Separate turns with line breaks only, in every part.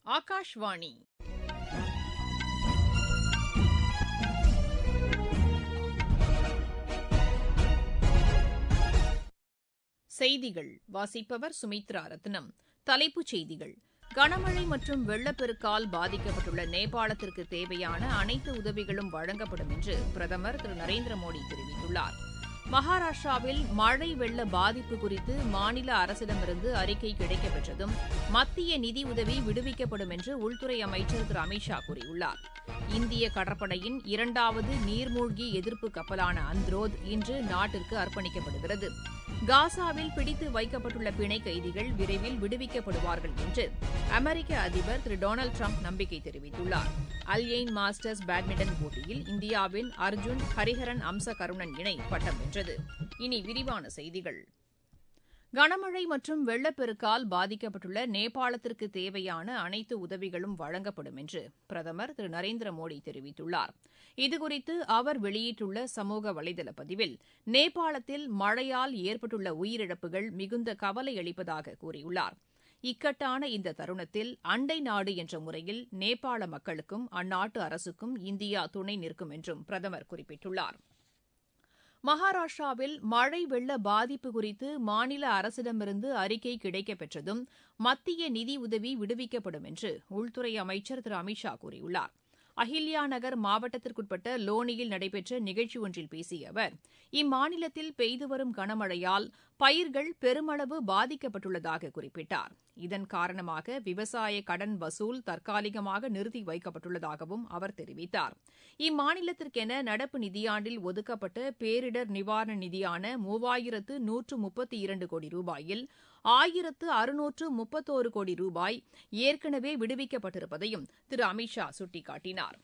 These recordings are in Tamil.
ஆகாஷ்வாணி செய்திகள் வாசிப்பவர் சுமித்ரா ரத்னம் தலைப்புச் செய்திகள் கனமழை மற்றும் வெள்ளப்பெருக்கால் பாதிக்கப்பட்டுள்ள நேபாளத்திற்கு தேவையான அனைத்து உதவிகளும் வழங்கப்படும் என்று பிரதமர் திரு நரேந்திர மோடி தெரிவித்துள்ளார் மகாராஷ்டிராவில் மழை வெள்ள பாதிப்பு குறித்து மாநில அரசிடமிருந்து அறிக்கை கிடைக்கப்பெற்றதும் மத்திய நிதி உதவி விடுவிக்கப்படும் என்று உள்துறை அமைச்சர் திரு அமித் ஷா கூறியுள்ளார் இந்திய கடற்படையின் இரண்டாவது நீர்மூழ்கி எதிர்ப்பு கப்பலான அந்த்ரோத் இன்று நாட்டிற்கு அர்ப்பணிக்கப்படுகிறது காசாவில் பிடித்து வைக்கப்பட்டுள்ள பிணை கைதிகள் விரைவில் விடுவிக்கப்படுவார்கள் என்று அமெரிக்க அதிபர் திரு டொனால்டு ட்ரம்ப் நம்பிக்கை தெரிவித்துள்ளார் அல்யெயின் மாஸ்டர்ஸ் பேட்மிண்டன் போட்டியில் இந்தியாவின் அர்ஜுன் ஹரிஹரன் அம்ச கருணன் இணை பட்டம் வென்றது இனி விரிவான செய்திகள் கனமழை மற்றும் வெள்ளப்பெருக்கால் பாதிக்கப்பட்டுள்ள நேபாளத்திற்கு தேவையான அனைத்து உதவிகளும் வழங்கப்படும் என்று பிரதமர் திரு நரேந்திர மோடி தெரிவித்துள்ளார் இதுகுறித்து அவர் வெளியிட்டுள்ள சமூக வலைதள பதிவில் நேபாளத்தில் மழையால் ஏற்பட்டுள்ள உயிரிழப்புகள் மிகுந்த கவலை அளிப்பதாக கூறியுள்ளார் இக்கட்டான இந்த தருணத்தில் அண்டை நாடு என்ற முறையில் நேபாள மக்களுக்கும் அந்நாட்டு அரசுக்கும் இந்தியா துணை நிற்கும் என்றும் பிரதமர் குறிப்பிட்டுள்ளார் மகாராஷ்டிராவில் மழை வெள்ள பாதிப்பு குறித்து மாநில அரசிடமிருந்து அறிக்கை கிடைக்கப்பெற்றதும் மத்திய நிதி உதவி விடுவிக்கப்படும் என்று உள்துறை அமைச்சர் திரு அமித் ஷா கூறியுள்ளார் அஹில்யா நகர் மாவட்டத்திற்குட்பட்ட லோனியில் நடைபெற்ற நிகழ்ச்சி ஒன்றில் பேசிய அவர் இம்மாநிலத்தில் பெய்து வரும் கனமழையால் பயிர்கள் பெருமளவு பாதிக்கப்பட்டுள்ளதாக குறிப்பிட்டார் இதன் காரணமாக விவசாய கடன் வசூல் தற்காலிகமாக நிறுத்தி வைக்கப்பட்டுள்ளதாகவும் அவர் தெரிவித்தார் இம்மாநிலத்திற்கென நடப்பு நிதியாண்டில் ஒதுக்கப்பட்ட பேரிடர் நிவாரண நிதியான மூவாயிரத்து நூற்று முப்பத்தி இரண்டு கோடி ரூபாயில் ஆயிரத்து அறுநூற்று முப்பத்தோரு கோடி ரூபாய் ஏற்கனவே விடுவிக்கப்பட்டிருப்பதையும் திரு அமித் ஷா சுட்டிக்காட்டினார்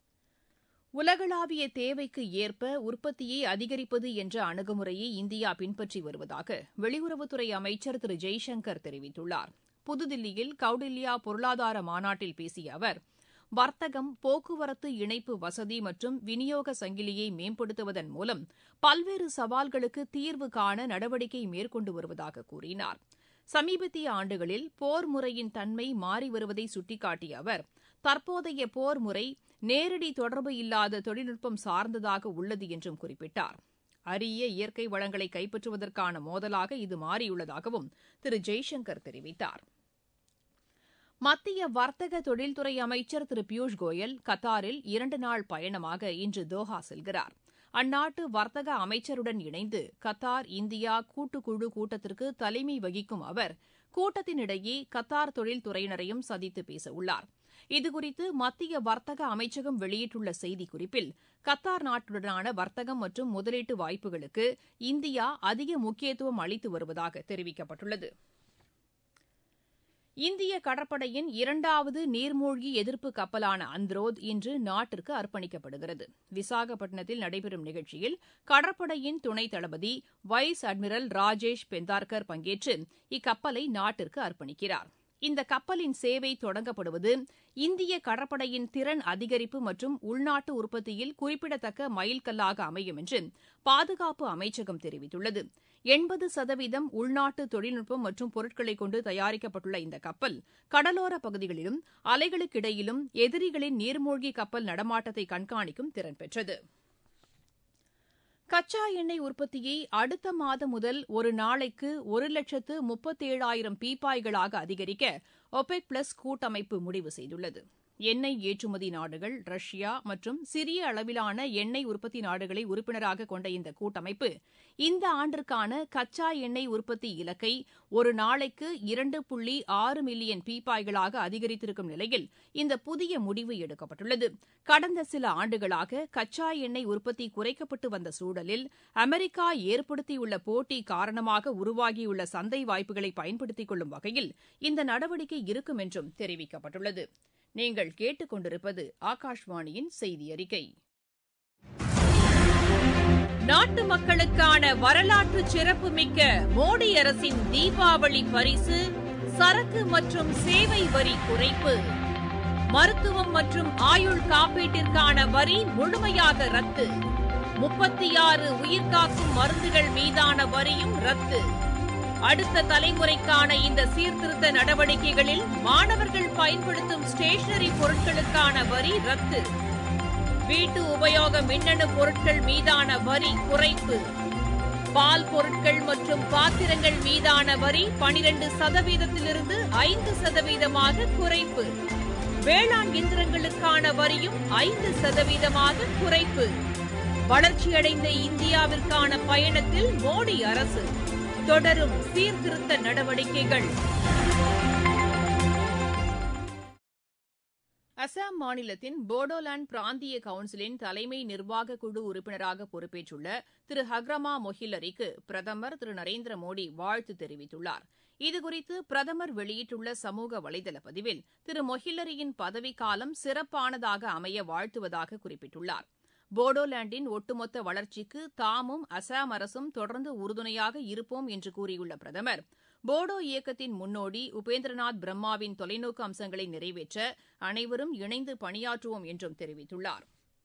உலகளாவிய தேவைக்கு ஏற்ப உற்பத்தியை அதிகரிப்பது என்ற அணுகுமுறையை இந்தியா பின்பற்றி வருவதாக வெளியுறவுத்துறை அமைச்சர் திரு ஜெய்சங்கர் தெரிவித்துள்ளார் புதுதில்லியில் கவுடில்யா பொருளாதார மாநாட்டில் பேசிய அவர் வர்த்தகம் போக்குவரத்து இணைப்பு வசதி மற்றும் விநியோக சங்கிலியை மேம்படுத்துவதன் மூலம் பல்வேறு சவால்களுக்கு தீர்வு காண நடவடிக்கை மேற்கொண்டு வருவதாக கூறினார் சமீபத்திய ஆண்டுகளில் போர் முறையின் தன்மை மாறி வருவதை சுட்டிக்காட்டிய அவர் தற்போதைய போர் முறை நேரடி தொடர்பு இல்லாத தொழில்நுட்பம் சார்ந்ததாக உள்ளது என்றும் குறிப்பிட்டார் அரிய இயற்கை வளங்களை கைப்பற்றுவதற்கான மோதலாக இது மாறியுள்ளதாகவும் திரு ஜெய்சங்கர் தெரிவித்தார் மத்திய வர்த்தக தொழில்துறை அமைச்சர் திரு பியூஷ் கோயல் கத்தாரில் இரண்டு நாள் பயணமாக இன்று தோஹா செல்கிறார் அந்நாட்டு வர்த்தக அமைச்சருடன் இணைந்து கத்தார் இந்தியா கூட்டுக்குழு கூட்டத்திற்கு தலைமை வகிக்கும் அவர் கூட்டத்தினிடையே கத்தார் தொழில்துறையினரையும் சந்தித்து பேசவுள்ளார் இதுகுறித்து மத்திய வர்த்தக அமைச்சகம் வெளியிட்டுள்ள செய்திக்குறிப்பில் கத்தார் நாட்டுடனான வர்த்தகம் மற்றும் முதலீட்டு வாய்ப்புகளுக்கு இந்தியா அதிக முக்கியத்துவம் அளித்து வருவதாக தெரிவிக்கப்பட்டுள்ளது இந்திய கடற்படையின் இரண்டாவது நீர்மூழ்கி எதிர்ப்பு கப்பலான அந்த்ரோத் இன்று நாட்டிற்கு அர்ப்பணிக்கப்படுகிறது விசாகப்பட்டினத்தில் நடைபெறும் நிகழ்ச்சியில் கடற்படையின் துணைத் தளபதி வைஸ் அட்மிரல் ராஜேஷ் பெந்தார்கர் பங்கேற்று இக்கப்பலை நாட்டிற்கு அர்ப்பணிக்கிறார் இந்த கப்பலின் சேவை தொடங்கப்படுவது இந்திய கடற்படையின் திறன் அதிகரிப்பு மற்றும் உள்நாட்டு உற்பத்தியில் குறிப்பிடத்தக்க மைல்கல்லாக அமையும் என்று பாதுகாப்பு அமைச்சகம் தெரிவித்துள்ளது எண்பது சதவீதம் உள்நாட்டு தொழில்நுட்பம் மற்றும் பொருட்களை கொண்டு தயாரிக்கப்பட்டுள்ள இந்த கப்பல் கடலோர பகுதிகளிலும் அலைகளுக்கிடையிலும் எதிரிகளின் நீர்மூழ்கி கப்பல் நடமாட்டத்தை கண்காணிக்கும் திறன் பெற்றது கச்சா எண்ணெய் உற்பத்தியை அடுத்த மாதம் முதல் ஒரு நாளைக்கு ஒரு லட்சத்து முப்பத்தேழாயிரம் பீப்பாய்களாக அதிகரிக்க ஒபெக் பிளஸ் கூட்டமைப்பு முடிவு செய்துள்ளது எண்ணெய் ஏற்றுமதி நாடுகள் ரஷ்யா மற்றும் சிறிய அளவிலான எண்ணெய் உற்பத்தி நாடுகளை உறுப்பினராக கொண்ட இந்த கூட்டமைப்பு இந்த ஆண்டிற்கான கச்சா எண்ணெய் உற்பத்தி இலக்கை ஒரு நாளைக்கு இரண்டு புள்ளி ஆறு மில்லியன் பீப்பாய்களாக அதிகரித்திருக்கும் நிலையில் இந்த புதிய முடிவு எடுக்கப்பட்டுள்ளது கடந்த சில ஆண்டுகளாக கச்சா எண்ணெய் உற்பத்தி குறைக்கப்பட்டு வந்த சூழலில் அமெரிக்கா ஏற்படுத்தியுள்ள போட்டி காரணமாக உருவாகியுள்ள சந்தை வாய்ப்புகளை பயன்படுத்திக் கொள்ளும் வகையில் இந்த நடவடிக்கை இருக்கும் என்றும் தெரிவிக்கப்பட்டுள்ளது நீங்கள் கேட்டுக்கொண்டிருப்பது ஆகாஷ்வாணியின் செய்தி அறிக்கை நாட்டு மக்களுக்கான வரலாற்று சிறப்புமிக்க மோடி அரசின் தீபாவளி பரிசு சரக்கு மற்றும் சேவை வரி குறைப்பு மருத்துவம் மற்றும் ஆயுள் காப்பீட்டிற்கான வரி முழுமையாக ரத்து முப்பத்தி ஆறு உயிர்காக்கும் மருந்துகள் மீதான வரியும் ரத்து அடுத்த தலைமுறைக்கான இந்த சீர்திருத்த நடவடிக்கைகளில் மாணவர்கள் பயன்படுத்தும் ஸ்டேஷனரி பொருட்களுக்கான வரி ரத்து வீட்டு உபயோக மின்னணு பொருட்கள் மீதான வரி குறைப்பு பால் பொருட்கள் மற்றும் பாத்திரங்கள் மீதான வரி பனிரெண்டு சதவீதத்திலிருந்து ஐந்து சதவீதமாக குறைப்பு வேளாண் இயந்திரங்களுக்கான வரியும் ஐந்து சதவீதமாக குறைப்பு வளர்ச்சியடைந்த இந்தியாவிற்கான பயணத்தில் மோடி அரசு தொடரும் சீர்திருத்த நடவடிக்கைகள் அசாம் மாநிலத்தின் போடோலாந்து பிராந்திய கவுன்சிலின் தலைமை நிர்வாக குழு உறுப்பினராக பொறுப்பேற்றுள்ள திரு ஹக்ரமா மொஹில்லரிக்கு பிரதமர் திரு நரேந்திர மோடி வாழ்த்து தெரிவித்துள்ளார் இதுகுறித்து பிரதமர் வெளியிட்டுள்ள சமூக வலைதள பதிவில் திரு மொஹில்லரியின் பதவிக்காலம் சிறப்பானதாக அமைய வாழ்த்துவதாக குறிப்பிட்டுள்ளார் போடோலாண்டின் ஒட்டுமொத்த வளர்ச்சிக்கு தாமும் அசாம் அரசும் தொடர்ந்து உறுதுணையாக இருப்போம் என்று கூறியுள்ள பிரதமர் போடோ இயக்கத்தின் முன்னோடி உபேந்திரநாத் பிரம்மாவின் தொலைநோக்கு அம்சங்களை நிறைவேற்ற அனைவரும் இணைந்து பணியாற்றுவோம் என்றும் தெரிவித்துள்ளார்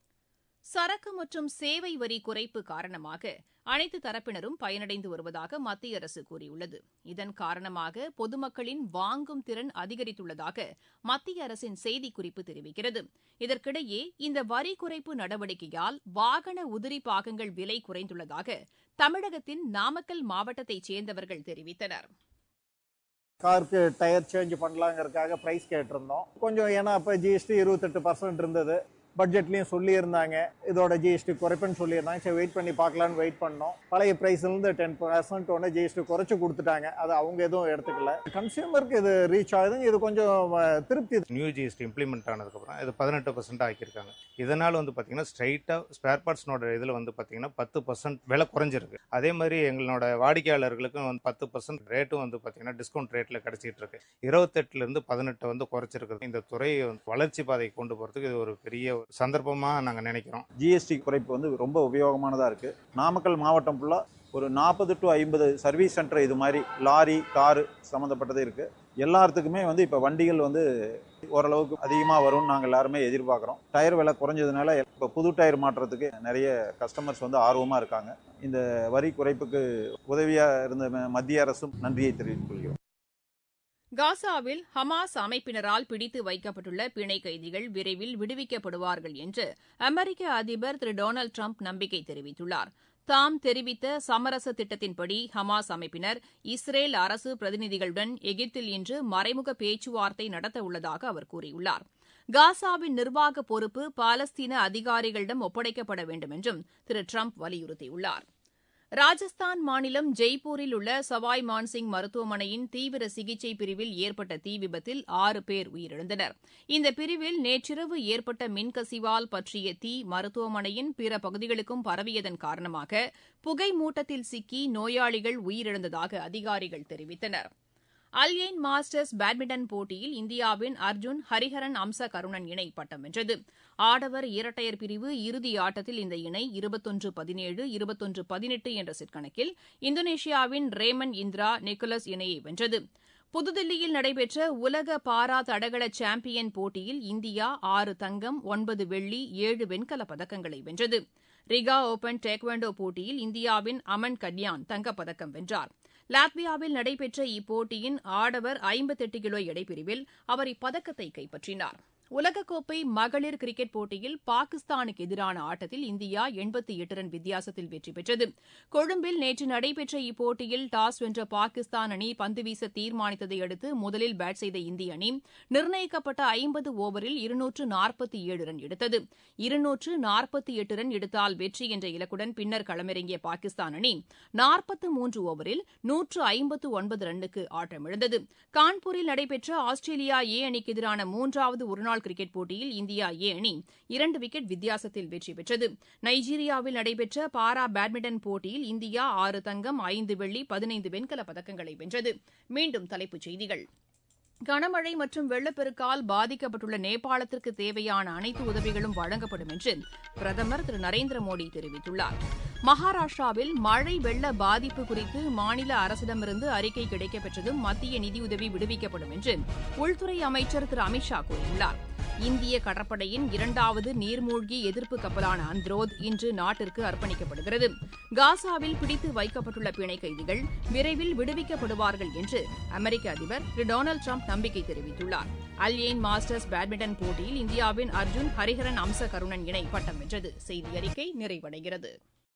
சரக்கு மற்றும் சேவை வரி குறைப்பு காரணமாக அனைத்து தரப்பினரும் பயனடைந்து வருவதாக மத்திய அரசு கூறியுள்ளது இதன் காரணமாக பொதுமக்களின் வாங்கும் திறன் அதிகரித்துள்ளதாக மத்திய அரசின் செய்திக்குறிப்பு தெரிவிக்கிறது இதற்கிடையே இந்த வரி குறைப்பு நடவடிக்கையால் வாகன உதிரி பாகங்கள் விலை குறைந்துள்ளதாக தமிழகத்தின் நாமக்கல் மாவட்டத்தைச் சேர்ந்தவர்கள் தெரிவித்தனர்
காருக்கு டயர் சேஞ்ச் பண்ணலாங்கிறதுக்காக ப்ரைஸ் கேட்டிருந்தோம் கொஞ்சம் ஏன்னா அப்போ ஜிஎஸ்டி இருபத்தெட்டு பர்சன்ட் இருந்தது பட்ஜெட்லேயும் சொல்லியிருந்தாங்க இதோட ஜிஎஸ்டி குறைப்புன்னு சொல்லியிருந்தாங்க சரி வெயிட் பண்ணி பார்க்கலான்னு வெயிட் பண்ணோம் பழைய ப்ரைஸ்லேருந்து டென் பர்சன்ட் ஒன்று ஜிஎஸ்டி குறைச்சி கொடுத்துட்டாங்க அது அவங்க எதுவும் எடுத்துக்கல கன்சியூமருக்கு இது ரீச் ஆகுதுங்க இது கொஞ்சம் அஹ், திருப்தி
நியூ ஜிஎஸ்டி இம்ப்ளிமெண்ட் ஆனதுக்கப்புறம் இது பதினெட்டு பர்சன்ட் ஆக்கியிருக்காங்க இதனால் வந்து பார்த்தீங்கன்னா ஸ்ட்ரைட்டாக ஸ்பேர் பார்ட்ஸ்னோட இதில் வந்து பார்த்தீங்கன்னா பத்து பர்சன்ட் விலை குறைஞ்சிருக்கு அதே மாதிரி எங்களோட வாடிக்கையாளர்களுக்கும் வந்து பத்து பர்சன்ட் ரேட்டும் வந்து பார்த்தீங்கன்னா டிஸ்கவுண்ட் ரேட்டில் கிடைச்சிட்டு இருக்கு இருபத்தெட்டுலேருந்து பதினெட்டு வந்து குறைச்சிருக்கு இந்த துறையை வந்து வளர்ச்சி பாதைக்கு கொண்டு போகிறதுக்கு இது ஒரு பெரிய ஒரு சந்தர்ப்பமாக நாங்கள் நினைக்கிறோம்
ஜிஎஸ்டி குறைப்பு வந்து ரொம்ப உபயோகமானதாக இருக்குது நாமக்கல் மாவட்டம் ஃபுல்லாக ஒரு நாற்பது டு ஐம்பது சர்வீஸ் சென்டர் இது மாதிரி லாரி காரு சம்மந்தப்பட்டது இருக்குது எல்லாத்துக்குமே வந்து இப்போ வண்டிகள் வந்து ஓரளவுக்கு அதிகமாக வரும்னு நாங்கள் எல்லாருமே எதிர்பார்க்குறோம் டயர் விலை குறைஞ்சதுனால இப்போ புது டயர் மாற்றுறதுக்கு நிறைய கஸ்டமர்ஸ் வந்து ஆர்வமாக இருக்காங்க இந்த வரி குறைப்புக்கு உதவியாக இருந்த ம- மத்திய அரசும் நன்றியை தெரிவித்துக் கொள்கிறோம்
காசாவில் ஹமாஸ் அமைப்பினரால் பிடித்து வைக்கப்பட்டுள்ள பிணை கைதிகள் விரைவில் விடுவிக்கப்படுவார்கள் என்று அமெரிக்க அதிபர் திரு டொனால்டு ட்ரம்ப் நம்பிக்கை தெரிவித்துள்ளார் தாம் தெரிவித்த சமரச திட்டத்தின்படி ஹமாஸ் அமைப்பினர் இஸ்ரேல் அரசு பிரதிநிதிகளுடன் எகிப்தில் இன்று மறைமுக பேச்சுவார்த்தை நடத்த உள்ளதாக அவர் கூறியுள்ளார் காசாவின் நிர்வாக பொறுப்பு பாலஸ்தீன அதிகாரிகளிடம் ஒப்படைக்கப்பட வேண்டும் என்றும் திரு ட்ரம்ப் வலியுறுத்தியுள்ளார் ராஜஸ்தான் மாநிலம் ஜெய்ப்பூரில் உள்ள சவாய் மான்சிங் மருத்துவமனையின் தீவிர சிகிச்சை பிரிவில் ஏற்பட்ட தீ விபத்தில் ஆறு பேர் உயிரிழந்தனர் இந்த பிரிவில் நேற்றிரவு ஏற்பட்ட மின்கசிவால் பற்றிய தீ மருத்துவமனையின் பிற பகுதிகளுக்கும் பரவியதன் காரணமாக புகை மூட்டத்தில் சிக்கி நோயாளிகள் உயிரிழந்ததாக அதிகாரிகள் தெரிவித்தனர் அல்யைன் மாஸ்டர்ஸ் பேட்மிண்டன் போட்டியில் இந்தியாவின் அர்ஜுன் ஹரிஹரன் அம்ச கருணன் இணை பட்டம் வென்றது ஆடவர் இரட்டையர் பிரிவு இறுதி ஆட்டத்தில் இந்த இணை இருபத்தொன்று பதினேழு இருபத்தொன்று பதினெட்டு என்ற செட் கணக்கில் இந்தோனேஷியாவின் ரேமன் இந்திரா நிக்கோலஸ் இணையை வென்றது புதுதில்லியில் நடைபெற்ற உலக பாரா தடகள சாம்பியன் போட்டியில் இந்தியா ஆறு தங்கம் ஒன்பது வெள்ளி ஏழு வெண்கலப் பதக்கங்களை வென்றது ரிகா ஓபன் டேக்வாண்டோ போட்டியில் இந்தியாவின் அமன் கல்யாண் தங்கப்பதக்கம் வென்றார் லாத்வியாவில் நடைபெற்ற இப்போட்டியின் ஆடவர் ஐம்பத்தெட்டு கிலோ எடைப்பிரிவில் அவர் இப்பதக்கத்தை கைப்பற்றினார் உலகக்கோப்பை மகளிர் கிரிக்கெட் போட்டியில் பாகிஸ்தானுக்கு எதிரான ஆட்டத்தில் இந்தியா எண்பத்தி எட்டு ரன் வித்தியாசத்தில் வெற்றி பெற்றது கொழும்பில் நேற்று நடைபெற்ற இப்போட்டியில் டாஸ் வென்ற பாகிஸ்தான் அணி பந்து வீச தீர்மானித்ததை அடுத்து முதலில் பேட் செய்த இந்திய அணி நிர்ணயிக்கப்பட்ட ஐம்பது ஓவரில் இருநூற்று நாற்பத்தி ஏழு ரன் எடுத்தது இருநூற்று நாற்பத்தி எட்டு ரன் எடுத்தால் வெற்றி என்ற இலக்குடன் பின்னர் களமிறங்கிய பாகிஸ்தான் அணி நாற்பத்து மூன்று ஓவரில் நூற்று ஐம்பத்து ஒன்பது ரன்னுக்கு ஆட்டமிழந்தது கான்பூரில் நடைபெற்ற ஆஸ்திரேலியா ஏ அணிக்கு எதிரான மூன்றாவது ஒருநாள் கிரிக்கெட் போட்டியில் இந்தியா ஏ அணி இரண்டு விக்கெட் வித்தியாசத்தில் வெற்றி பெற்றது நைஜீரியாவில் நடைபெற்ற பாரா பேட்மிண்டன் போட்டியில் இந்தியா ஆறு தங்கம் ஐந்து வெள்ளி பதினைந்து வெண்கலப் பதக்கங்களை வென்றது மீண்டும் தலைப்புச் செய்திகள் கனமழை மற்றும் வெள்ளப்பெருக்கால் பாதிக்கப்பட்டுள்ள நேபாளத்திற்கு தேவையான அனைத்து உதவிகளும் வழங்கப்படும் என்று பிரதமர் திரு நரேந்திர மோடி தெரிவித்துள்ளார் மகாராஷ்டிராவில் மழை வெள்ள பாதிப்பு குறித்து மாநில அரசிடமிருந்து அறிக்கை கிடைக்கப்பெற்றதும் மத்திய நிதியுதவி விடுவிக்கப்படும் என்று உள்துறை அமைச்சர் திரு அமித் ஷா கூறியுள்ளார் இந்திய கடற்படையின் இரண்டாவது நீர்மூழ்கி எதிர்ப்பு கப்பலான அந்த்ரோத் இன்று நாட்டிற்கு அர்ப்பணிக்கப்படுகிறது காசாவில் பிடித்து வைக்கப்பட்டுள்ள பிணை கைதிகள் விரைவில் விடுவிக்கப்படுவார்கள் என்று அமெரிக்க அதிபர் திரு டொனால்டு ட்ரம்ப் நம்பிக்கை தெரிவித்துள்ளார் அல்யேன் மாஸ்டர்ஸ் பேட்மிண்டன் போட்டியில் இந்தியாவின் அர்ஜுன் ஹரிஹரன் அம்ச கருணன் இணை பட்டம் வென்றது செய்தி அறிக்கை நிறைவடைகிறது